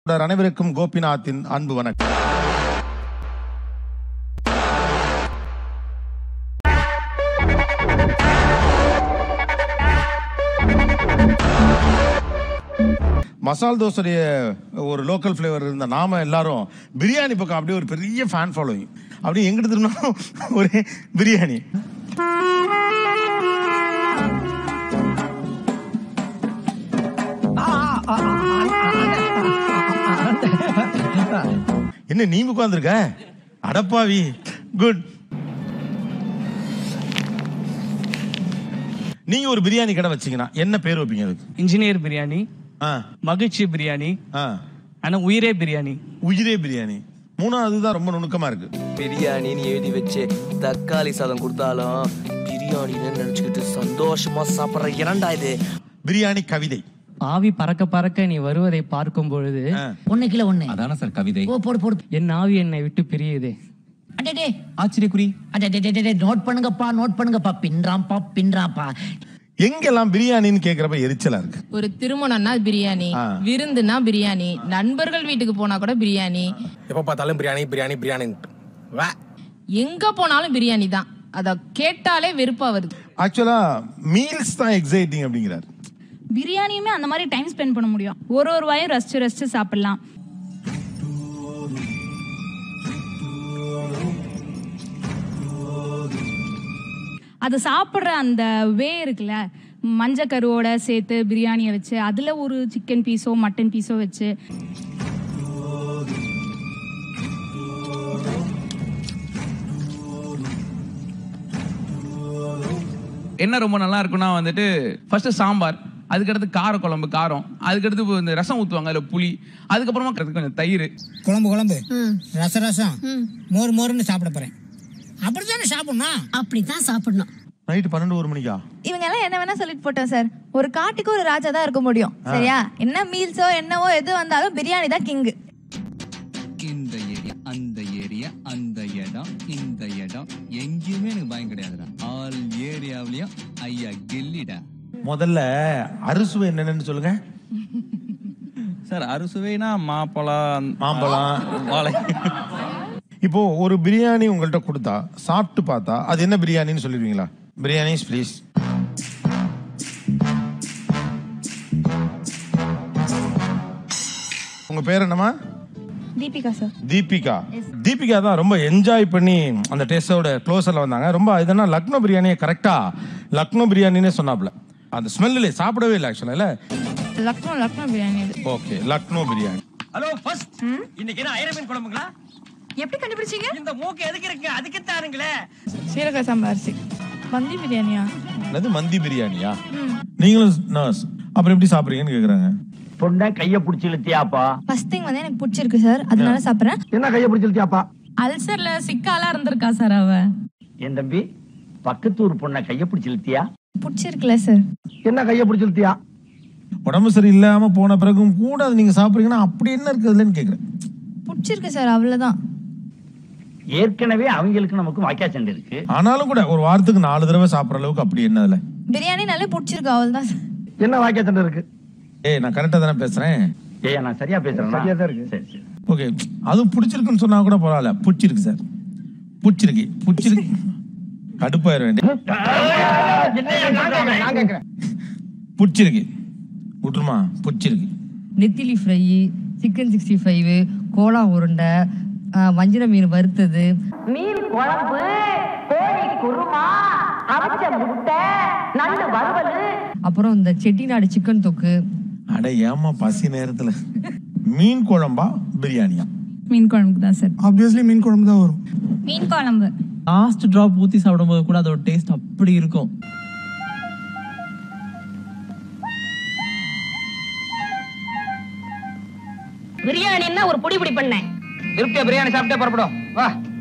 அனைவருக்கும் கோபிநாத்தின் அன்பு வணக்கம் மசால் தோசைடைய ஒரு லோக்கல் ஃப்ளேவர் இருந்த நாம எல்லாரும் பிரியாணி பக்கம் அப்படியே ஒரு பெரிய ஃபேன் ஃபாலோயிங் அப்படியே எங்கிட்டு திரும்பினாலும் ஒரே பிரியாணி என்ன நீ உட்காந்துருக்க அடப்பாவி குட் நீங்க ஒரு பிரியாணி கடை வச்சீங்கன்னா என்ன பேர் வைப்பீங்க அதுக்கு இன்ஜினியர் பிரியாணி ஆ மகிழ்ச்சி பிரியாணி ஆ ஆனா உயிரே பிரியாணி உயிரே பிரியாணி மூணாவது தான் ரொம்ப நுணுக்கமா இருக்கு பிரியாணின்னு எழுதி வச்சு தக்காளி சாதம் கொடுத்தாலும் பிரியாணின்னு நினைச்சுக்கிட்டு சந்தோஷமா சாப்பிடுற இரண்டா இது பிரியாணி கவிதை ஆவி பறக்க பறக்க நீ வருவதை பார்க்கும் பொழுது ஆ. ஒண்ணு கிலோ ஒண்ணு அதான சார் கவிதை ஓ போடு போடு என் ஆவி என்னை விட்டு பிரியுதே அடடே ஆச்சரியக்குறி அடடே நோட் பண்ணுங்கப்பா நோட் பண்ணுங்கப்பா பின்றாம்பா பின்றாம்பா எங்கெல்லாம் பிரியாணின்னு கேக்குறப்ப எரிச்சலா இருக்கு ஒரு திருமணம்னா பிரியாணி ஆ. விருந்துனா பிரியாணி நண்பர்கள் வீட்டுக்கு போனா கூட பிரியாணி எப்போ பார்த்தாலும் பிரியாணி பிரியாணி பிரியாணி வே எங்க போனாலும் பிரியாணி தான் அத கேட்டாலே வெறுப்பா வருது ஆக்சுவலா மீல்ஸ் தான் எக்ஸைட்டிங் அப்படிங்கிறார் பிரியாணியுமே அந்த மாதிரி டைம் ஸ்பெண்ட் பண்ண முடியும் ஒரு ஒரு வாயும் ரசிச்சு ரசிச்சு சாப்பிடலாம் அது சாப்பிட்ற அந்த வே இருக்குல்ல மஞ்சக்கருவோட சேர்த்து பிரியாணியை வச்சு அதில் ஒரு சிக்கன் பீஸோ மட்டன் பீஸோ வச்சு என்ன ரொம்ப நல்லா இருக்கும்னா வந்துட்டு ஃபர்ஸ்ட் சாம்பார் அதுக்கடுத்து கார குழம்பு காரம் அதுக்கடுத்து இப்போ இந்த ரசம் ஊற்றுவாங்க அதில் புளி அதுக்கப்புறமா அதுக்கு கொஞ்சம் தயிர் குழம்பு குழம்பு ரச ரசம் மோர் மோர்னு சாப்பிட போறேன் அப்படித்தானே சாப்பிடணும் அப்படித்தான் சாப்பிடணும் நைட்டு பன்னெண்டு ஒரு மணிக்கா இவங்க எல்லாம் என்ன வேணா சொல்லிட்டு போட்டோம் சார் ஒரு காட்டுக்கு ஒரு ராஜா தான் இருக்க முடியும் சரியா என்ன மீல்ஸோ என்னவோ எது வந்தாலும் பிரியாணி தான் கிங்கு இந்த ஏரியா அந்த ஏரியா அந்த இடம் இந்த இடம் எங்கேயுமே எனக்கு பயம் கிடையாதுடா ஆல் ஏரியாவிலயும் ஐயா கில்லிடா முதல்ல அறுசுவை என்னன்னு சொல்லுங்க சார் அறுசுவைனா மாப்பழம் மாம்பழம் வாழை இப்போ ஒரு பிரியாணி உங்கள்கிட்ட கொடுத்தா சாப்பிட்டு பார்த்தா அது என்ன பிரியாணின்னு சொல்லிடுவீங்களா பிரியாணிஸ் ப்ளீஸ் உங்க பேர் என்னம்மா தீபிகா சார் தீபிகா தீபிகா தான் ரொம்ப என்ஜாய் பண்ணி அந்த டேஸ்டோட க்ளோஸரில் வந்தாங்க ரொம்ப இதனா லக்னோ பிரியாணியை கரெக்டா லக்னோ பிரியாணினே சொன்னாப்ல அந்த ஸ்மெல்லில் சாப்பிடவே இல்லை ஆக்சுவலாக இல்லை லக்னோ லக்னோ பிரியாணி இது okay Lucknow biryani hello first இன்னைக்கு என்ன ஐரமீன் குழம்புங்களா எப்படி கண்டுபிடிச்சீங்க இந்த மூக்கு எதுக்கு இருக்கு அதுக்கு தானுங்களே சீரக சாம்பார் அரிசி மந்தி பிரியாணியா என்னது மந்தி பிரியாணியா நீங்களும் நர்ஸ் அப்புறம் எப்படி சாப்பிட்றீங்கன்னு கேட்குறாங்க பொண்ணை கைய பிடிச்சி இழுத்தியாப்பா ஃபர்ஸ்ட் திங் வந்து எனக்கு பிடிச்சிருக்கு சார் அதனால சாப்பிட்றேன் என்ன கைய பிடிச்சி இழுத்தியாப்பா அல்சர்ல சிக்காலாம் இருந்திருக்கா சார் அவ என் தம்பி பக்கத்தூர் பொண்ணை கைய பிடிச்சி இழுத்தியா பிடிச்சிருக்குல்ல சார் என்ன கைய பிடிச்சி இழுத்தியா உடம்பு சரியில்லாம போன பிறகும் கூட அது நீங்க சாப்பிட்றீங்கன்னா அப்படி என்ன இருக்குதுலன்னு கேட்குறேன் பிடிச்சிருக்கு சார் அவ்வளவுதான் ஏற்கனவே அவங்களுக்கு நமக்கு வாக்கியா சண்டை இருக்கு ஆனாலும் கூட ஒரு வாரத்துக்கு நாலு தடவை சாப்பிட்ற அளவுக்கு அப்படி என்ன அதுல பிரியாணி நல்லா பிடிச்சிருக்கு அவ்வளவுதான் சார் என்ன வாக்கியா சண்டை இருக்கு ஏய் நான் கரெக்டாக தானே பேசுறேன் ஏய் நான் சரியா பேசுறேன் சரியா தான் இருக்கு சரி சரி ஓகே அதுவும் பிடிச்சிருக்குன்னு சொன்னா கூட பரவாயில்ல பிடிச்சிருக்கு சார் பிடிச்சிருக்கு பிடிச்சிருக்கு கடுப்பாயிர வேண்டிய பிடிச்சிருக்கு விட்டுருமா பிடிச்சிருக்கு நெத்திலி ஃப்ரை சிக்கன் சிக்ஸ்டி ஃபைவ் கோலா உருண்டை வஞ்சிர மீன் வறுத்தது மீன் குழம்பு கோழி குருமா அவிச்ச முட்டை நண்டு வறுவல் அப்புறம் இந்த செட்டிநாடு சிக்கன் தொக்கு அட ஏமா பசி நேரத்துல மீன் குழம்பா பிரியாணியா மீன் குழம்புக்கு தான் சார் ஆப்வியஸ்லி மீன் குழம்பு தான் வரும் மீன் குழம்பு லாஸ்ட் டிராப் ஊற்றி சாப்பிடும்போது கூட அதோட டேஸ்ட் அப்படி இருக்கும் பிரியாணின்னா ஒரு பொடி பொடி பண்ணேன் திருப்தியா பிரியாணி சாப்பிட்டே புறப்படும் வா